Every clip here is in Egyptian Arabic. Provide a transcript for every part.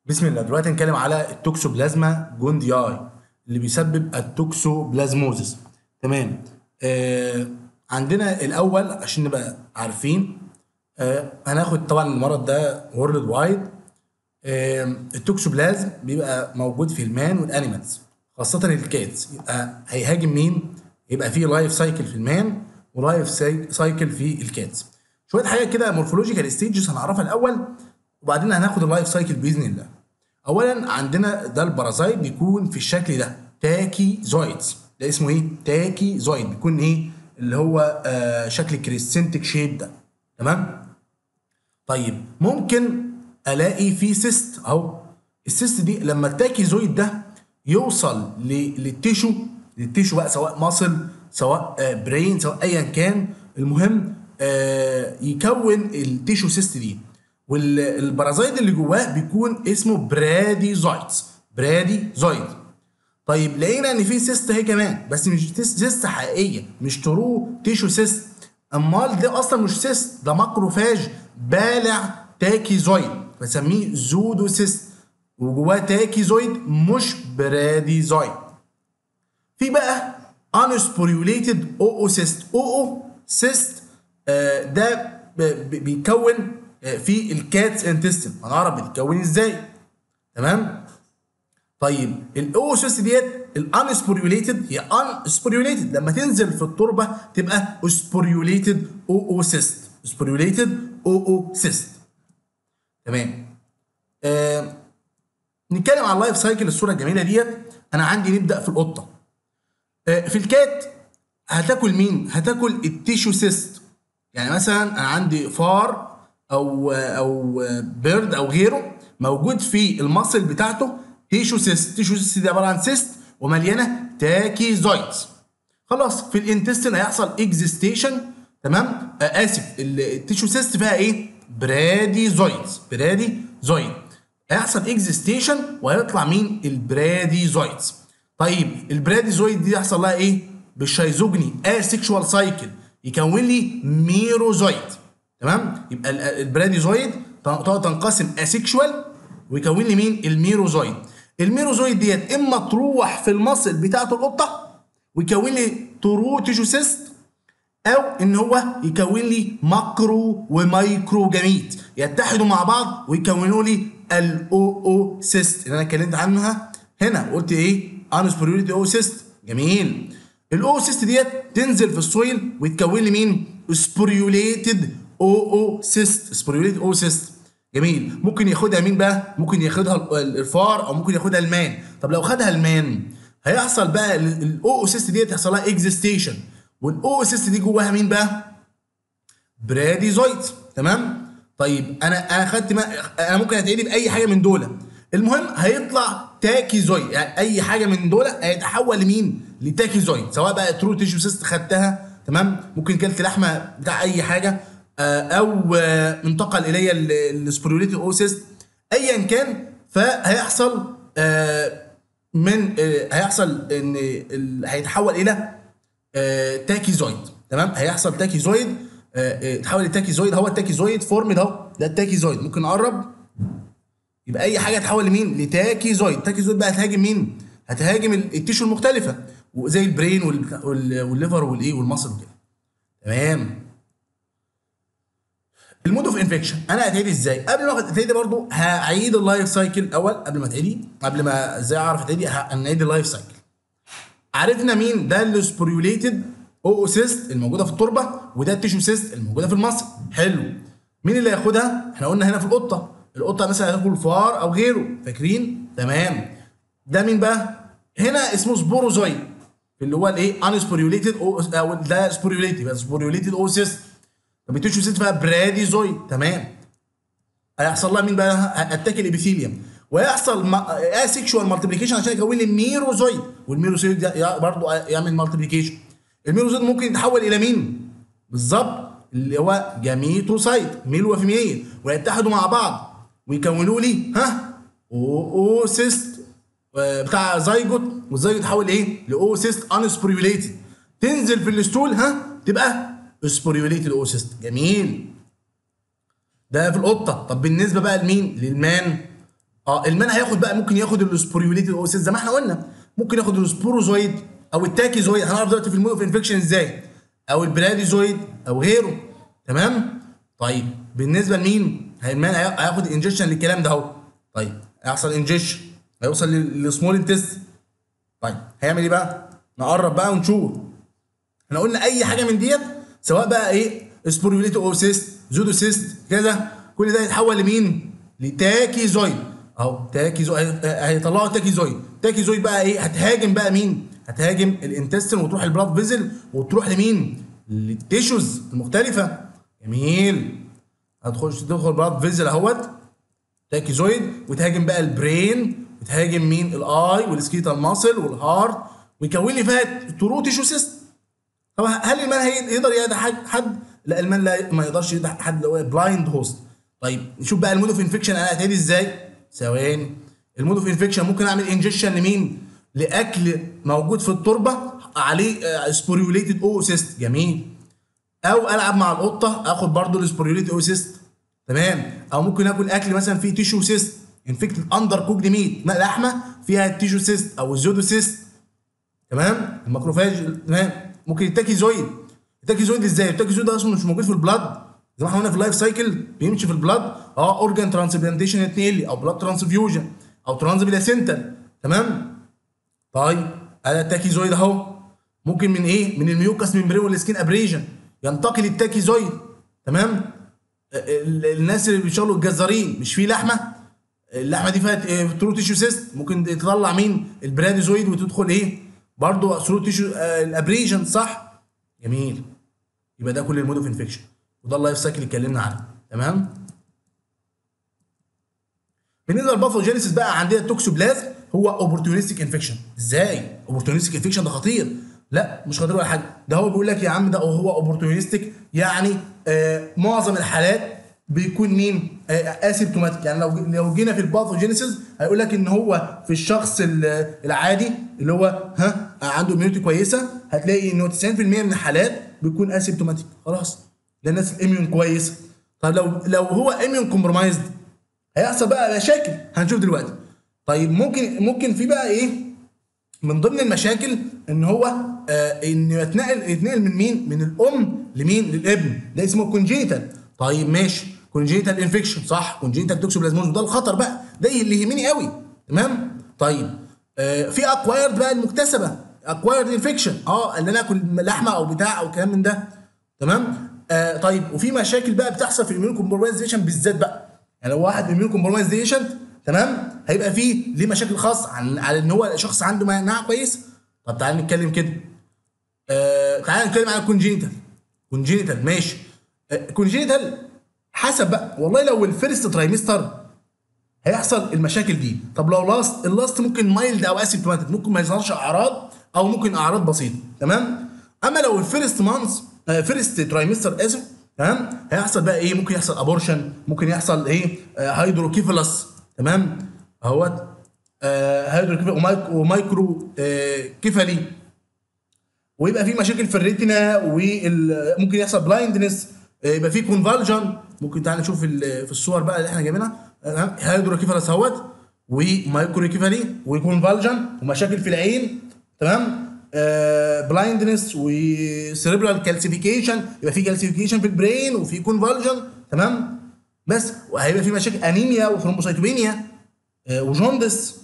بسم الله دلوقتي هنتكلم على التوكسوبلازما جوندياي اللي بيسبب التوكسوبلازموزس تمام آه عندنا الاول عشان نبقى عارفين آه هناخد طبعا المرض ده وورلد وايد آه التوكسوبلازم بيبقى موجود في المان والانيمالز خاصة الكاتس يبقى هيهاجم مين؟ يبقى فيه لايف سايكل في المان ولايف سايكل في الكاتس شوية حاجات كده مورفولوجيكال ستيجز هنعرفها الأول وبعدين هناخد اللايف سايكل باذن الله. اولا عندنا ده البارازايت بيكون في الشكل ده تاكي زويدز ده اسمه ايه؟ تاكي زويد بيكون ايه؟ اللي هو آه شكل كريسنتك شيب ده تمام؟ طيب ممكن الاقي في سيست اهو السيست دي لما التاكي زويد ده يوصل للتيشو للتيشو بقى سواء ماسل سواء آه برين سواء ايا كان المهم آه يكون التيشو سيست دي والبرازيت اللي جواه بيكون اسمه براديزويدز براديزويد طيب لقينا ان في سيست اهي كمان بس مش سيست حقيقيه مش ترو تيشو سيست امال ده اصلا مش سيست ده ماكروفاج بالع تاكيزويد بسميه زودو سيست وجواه تاكيزويد مش براديزويد في بقى انسبوريوليتد او او سيست او او سيست آه ده بيكون في الكاتس انتستين هنعرف بتتكون ازاي تمام طيب الاوسيست ديت الانسبوريوليتد هي انسبوريوليتد لما تنزل في التربه تبقى اسبوريوليتد او سيست اسبوريوليتد او سيست تمام آه نتكلم عن اللايف سايكل الصوره الجميله ديت انا عندي نبدا في القطه آه في الكات هتاكل مين هتاكل التيشو سيست يعني مثلا انا عندي فار او او بيرد او غيره موجود في المصل بتاعته تيشو سيست تيشو سيست دي عباره عن سيست ومليانه تاكيزويدز خلاص في الانتستين هيحصل اكزيستيشن تمام آه اسف التيشو سيست فيها ايه براديزويدز براديزويد هيحصل اكزيستيشن وهيطلع مين البراديزويدز طيب البراديزويد دي يحصل لها ايه بالشيزوجني اسيكشوال سايكل يكون لي ميروزويد تمام يبقى البراديزويد تنقسم اسيكشوال ويكون لي مين الميروزويد الميروزويد ديت اما تروح في المصل بتاعه القطه ويكون لي ترو تيشو سيست او ان هو يكون لي ماكرو ومايكرو جميت يتحدوا مع بعض ويكونوا لي الاو او سيست اللي انا اتكلمت عنها هنا قلت ايه انسبوريوليتي او سيست جميل الاو سيست ديت تنزل في السويل ويتكون لي مين سبوريوليتد او او سيست سبوريوليتد او سيست جميل ممكن ياخدها مين بقى ممكن ياخدها الفار او ممكن ياخدها المان طب لو خدها المان هيحصل بقى الاو او سيست ديت يحصل لها اكزيستيشن والاو او سيست دي جواها مين بقى براديزويد تمام طيب انا انا خدت ما انا ممكن اتعدي باي حاجه من دول المهم هيطلع تاكيزويد يعني اي حاجه من دول هيتحول لمين لتاكيزويد سواء بقى ترو تيشو سيست خدتها تمام ممكن كلت لحمه بتاع اي حاجه او انتقل الي السبوريوليتي اوسيست ايا كان فهيحصل من هيحصل ان هيتحول الى تاكيزويد تمام هيحصل تاكيزويد يتحول لتاكيزويد هو التاكيزويد فورم ده اهو ده التاكيزويد ممكن نقرب يبقى اي حاجه تحول لمين لتاكيزويد تاكيزويد بقى هتهاجم مين هتهاجم التيشو المختلفه زي البرين والليفر والايه والمصل وكده تمام المود اوف انفكشن انا هتعدي ازاي قبل ما اتعدي برضو هعيد اللايف سايكل الاول قبل ما اتعدي قبل ما ازاي اعرف اتعدي هنعيد اللايف سايكل عرفنا مين ده السبوريوليتد او سيست الموجوده في التربه وده التيشو سيست الموجوده في المصل حلو مين اللي هياخدها احنا قلنا هنا في القطه القطه مثلا هتاكل فار او غيره فاكرين تمام ده مين بقى هنا اسمه سبوروزويد اللي هو الايه انسبوريوليتد او ده سبوريوليتد يبقى سبوريوليتد او سيست طب التيشو سيست فيها براديزويد تمام هيحصل لها مين بقى اتاكل ابيثيليوم ويحصل اسيكشوال مالتيبليكيشن عشان يكون لي ميروزويد والميروزويد ده برضه يعمل مالتيبليكيشن الميروزويد ممكن يتحول الى مين بالظبط اللي هو جاميتوسايت ميل وفيميل ويتحدوا مع بعض ويكونوا لي ها او او سيست بتاع زيجوت والزيجوت يتحول ايه لاو سيست انسبوريوليتد تنزل في الستول ها تبقى سبوريوليتد او سيست جميل ده في القطه طب بالنسبه بقى لمين للمان اه المان هياخد بقى ممكن ياخد السبوريوليتد اوسيس زي ما احنا قلنا ممكن ياخد السبوروزويد او التاكيزويد هنعرف دلوقتي في المود اوف انفكشن ازاي او البراديزويد او غيره تمام طيب بالنسبه لمين المان هياخد انجكشن للكلام ده اهو طيب هيحصل انجكشن هيوصل للسمول انتست طيب هيعمل ايه بقى نقرب بقى ونشوف احنا قلنا اي حاجه من ديت سواء بقى ايه سبوريوليتو اوسيست زودوسيست كده كل ده يتحول لمين لتاكيزويد اهو تاكيزويد هيطلعوا تاكيزويد تاكيزويد بقى ايه هتهاجم بقى مين هتهاجم الانتستين وتروح البلاد فيزل وتروح لمين للتيشوز المختلفه جميل هتخش تدخل بلاد فيزل اهوت تاكيزويد وتهاجم بقى البرين وتهاجم مين الاي والسكيتال ماسل والهارت ويكون لي فيها ترو تيشو سيستم طب هل المان هيقدر يدع حد؟ لا المان لا ما يقدرش يدع حد اللي هو بلايند هوست طيب نشوف بقى المود اوف انفكشن انا هتهدي ازاي؟ ثواني المود اوف انفكشن ممكن اعمل انجكشن لمين؟ لاكل موجود في التربه عليه سبوريوليتد او سيست جميل او العب مع القطه اخد برضو السبوريوليتد او سيست تمام او ممكن اكل اكل مثلا فيه تيشو سيست انفكتد اندر كوكد ميت لحمه فيها التيشو سيست او الزودو سيست تمام الماكروفاج تمام ممكن التاكيزويد التاكيزويد ازاي التاكيزويد ده اصلا مش موجود في البلاد زي ما احنا قلنا في اللايف سايكل بيمشي في البلاد اه اورجان ترانسبلانتيشن اتنيلي او بلاد ترانسفيوجن او ترانسبلاسنتال تمام طيب ادي التاكيزويد اهو ممكن من ايه من الميوكس ممبرين والسكين ابريجن ينتقل التاكيزويد تمام الناس اللي بيشتغلوا الجزارين مش فيه لحمه اللحمه دي فيها ترو تيشو سيست ممكن تطلع مين البراديزويد وتدخل ايه برضه ثرو تيشو الابريجن صح جميل يبقى ده كل المود اوف انفكشن وده اللايف سايكل اللي اتكلمنا عنه تمام بالنسبه للباثوجينيسيس بقى عندنا التوكسوبلازم هو اوبورتونستيك انفكشن ازاي اوبورتونستيك انفكشن ده خطير لا مش خطير ولا حاجه ده هو بيقول لك يا عم ده هو اوبورتونستيك يعني آه معظم الحالات بيكون مين آه اسيمتوماتيك يعني لو لو جينا في الباثوجينيسيس هيقول لك ان هو في الشخص العادي اللي هو ها عنده اميونيتي كويسه هتلاقي انه 90% من الحالات بيكون اسيمتوماتيك خلاص ده الناس الاميون كويس طيب لو لو هو اميون كومبرومايزد هيحصل بقى مشاكل هنشوف دلوقتي طيب ممكن ممكن في بقى ايه من ضمن المشاكل ان هو آه انه يتنقل يتنقل من مين من الام لمين للابن ده اسمه كونجيتال طيب ماشي كونجيتال انفكشن صح كونجيتال توكسوبلازموز ده الخطر بقى ده اللي يهمني قوي تمام طيب آه في اكوايرد بقى المكتسبه اكوايرد انفكشن اه ان انا اكل لحمه او بتاع او كلام من ده تمام آه طيب وفي مشاكل بقى بتحصل في الاميون كومبرومايزيشن بالذات بقى يعني لو واحد اميون كومبرومايزيشن تمام هيبقى فيه ليه مشاكل خاصه عن على ان هو شخص عنده مناعه كويسه طب تعال نتكلم كده آه تعال نتكلم عن الكونجينيتال كونجينيتال ماشي آه كونجينيتال حسب بقى والله لو الفيرست ترايمستر هيحصل المشاكل دي طب لو لاست اللاست ممكن مايلد او اسيمتوماتيك ممكن ما يظهرش اعراض او ممكن اعراض بسيطه تمام اما لو الفيرست مانث آه فيرست ترايمستر اسف تمام هيحصل بقى ايه ممكن يحصل ابورشن ممكن يحصل ايه آه هيدروكيفالس تمام اهوت آه هيدروكيفالس ومايكرو آه كيفالي ويبقى في مشاكل في الريتنا وممكن يحصل بلايندنس يبقى في كونفالجن ممكن تعالى نشوف في الصور بقى اللي احنا جايبينها هيدروكيفالس اهوت ومايكرو كيفالي وكونفالجن ومشاكل في العين تمام بلايندنس وسيريبرال كالسيفيكيشن يبقى في كالسيفيكيشن في البرين وفي كونفالجن تمام بس وهيبقى في مشاكل انيميا وثرومبوسايتوبينيا آه وجوندس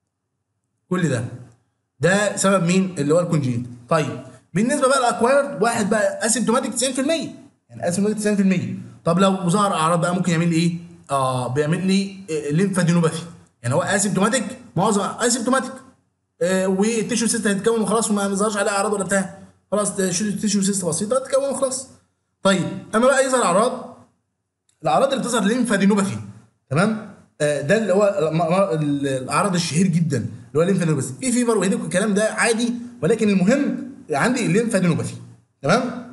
كل ده ده سبب مين اللي هو الكونجين طيب بالنسبه بقى الاكوايرد واحد بقى اسيمتوماتيك 90% يعني اسيمتوماتيك 90% طب لو ظهر اعراض بقى ممكن يعمل لي ايه؟ اه بيعمل لي ليمفادينوباثي يعني هو اسيمتوماتيك معظم اسيمتوماتيك آه والتيشو سيست هيتكون وخلاص وما بيظهرش عليه اعراض ولا بتاع خلاص التيشو سيست بسيطه هتتكون وخلاص طيب اما بقى يظهر اعراض الاعراض اللي بتظهر ليمفادينوباثي تمام آه ده اللي هو العرض الشهير جدا اللي هو الليمفادينوباثي في فيفر وهيديك الكلام ده عادي ولكن المهم عندي الليمفادينوباثي تمام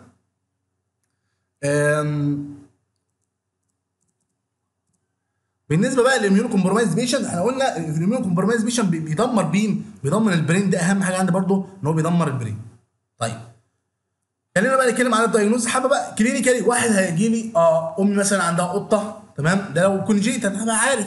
بالنسبه بقى للاميون كومبرومايز بيشنت احنا قلنا في الاميون كومبرومايز بيشنت بيدمر بين بيدمر البرين ده اهم حاجه عندي برضه ان هو بيدمر البرين طيب خلينا بقى نتكلم على الدايجنوز حابه بقى كلينيكالي واحد هيجي لي اه امي مثلا عندها قطه تمام ده لو كونجيتال انا عارف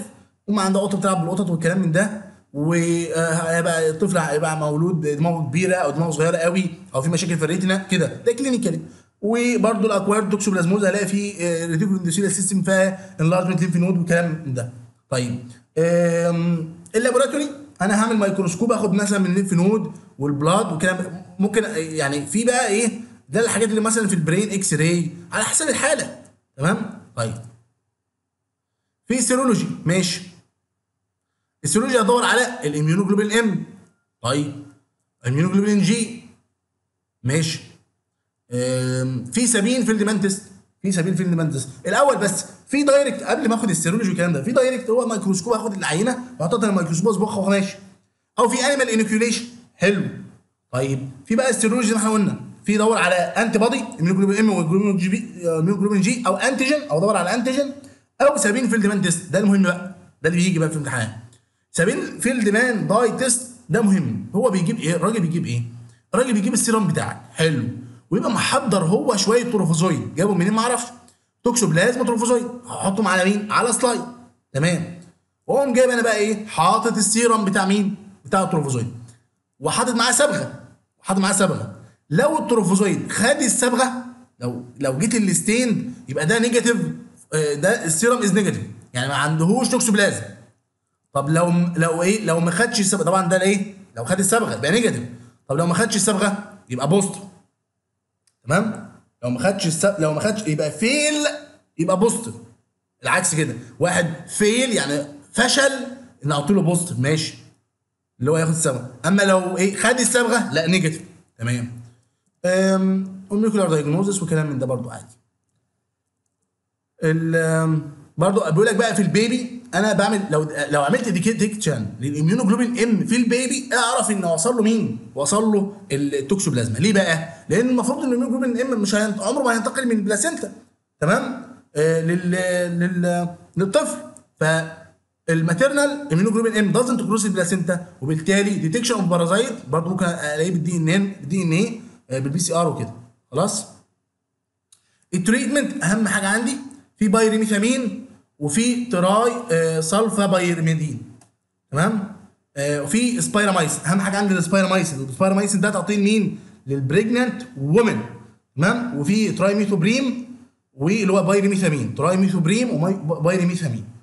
ام عندها قطه بتلعب بالقطط والكلام من ده وهيبقى الطفل هيبقى مولود دماغه كبيره او دماغه صغيره قوي او في مشاكل في الريتنا كده ده كلينيكالي وبرده الاكوارد توكسوبلازموز هلاقي في ريتيكول اندوثيليال سيستم فيها انلارجمنت ليمف نود والكلام من ده طيب آم، اللابوراتوري انا هعمل ميكروسكوب اخد مثلا من الليمف نود والبلاد وكلام ممكن يعني في بقى ايه ده الحاجات اللي مثلا في البرين اكس راي على حسب الحاله تمام طيب في سيرولوجي ماشي السيرولوجي هدور على الاميونوجلوبين ام طيب الاميونوجلوبين جي ماشي أم، في سبين فيلد مانتس في سبين فيلد مانتس الاول بس في دايركت قبل ما اخد السيرولوجي والكلام ده في دايركت هو ميكروسكوب اخد العينه واحطها الميكروسكوب اصبغها وماشي او في انيمال انوكيوليشن حلو طيب في بقى السيرولوجي زي ما احنا قلنا في دور على انتي بودي الميونوجلوبين ام والجلوبين جي بي الميونوجلوبين جي او انتيجين او دور على انتيجين او سبين فيلد مان تيست ده المهم بقى ده اللي بيجي بقى في الامتحان سبين فيلد مان داي تيست ده مهم هو بيجيب ايه الراجل بيجيب ايه الراجل بيجيب السيرم بتاعك حلو ويبقى محضر هو شويه تروفوزويد جابهم منين ما اعرفش توكسوبلازما تروفوزويد هحطهم على مين على سلايد تمام واقوم جايب انا بقى ايه حاطط السيرم بتاع مين بتاع التروفوزويد وحاطط معاه صبغه حاطط معاه صبغه لو التروفوزويد خد الصبغه لو لو جيت الستين يبقى ده نيجاتيف آه، ده السيرم از نيجاتيف يعني ما عندهوش توكسوبلازم طب لو لو ايه لو ما خدش الصبغه طبعا ده ايه لو خد الصبغه يبقى نيجاتيف طب لو ما خدش الصبغه يبقى بوزيتيف تمام لو ما خدش السب... لو ما خدش يبقى فيل يبقى بوزيتيف العكس كده واحد فيل يعني فشل ان احط له بوزيتيف ماشي اللي هو ياخد الصبغه اما لو ايه خد الصبغه لا نيجاتيف تمام امم الميكولار دايجنوزس وكلام من ده برضو عادي ال آم، برضو بيقول لك بقى في البيبي انا بعمل لو لو عملت ديتكشن للاميونوجلوبين ام في البيبي اعرف ان وصل له مين؟ وصل له التوكسوبلازما ليه بقى؟ لان المفروض ان الاميونوجلوبين ام مش هينت... عمره ما هينتقل من البلاسينتا تمام؟ آه لل... لل... للطفل فالماتيرنال اميونوجلوبين ام دازنت كروس البلاسينتا وبالتالي ديتكشن اوف بارازايت برضو ممكن الاقيه بالدي ان ان بالدي ان ايه بالبي سي ار وكده خلاص؟ التريتمنت اهم حاجه عندي في بايريميثامين وفي تراي آه سلفا بايرميدين تمام آه وفي سبايرامايسين اهم حاجه عندي السبايرامايسين السبايرامايسين ده تعطيه لمين للبريجننت وومن تمام وفي تراي ميثوبريم واللي هو بايريميثامين تراي ميثوبريم وبايريميثامين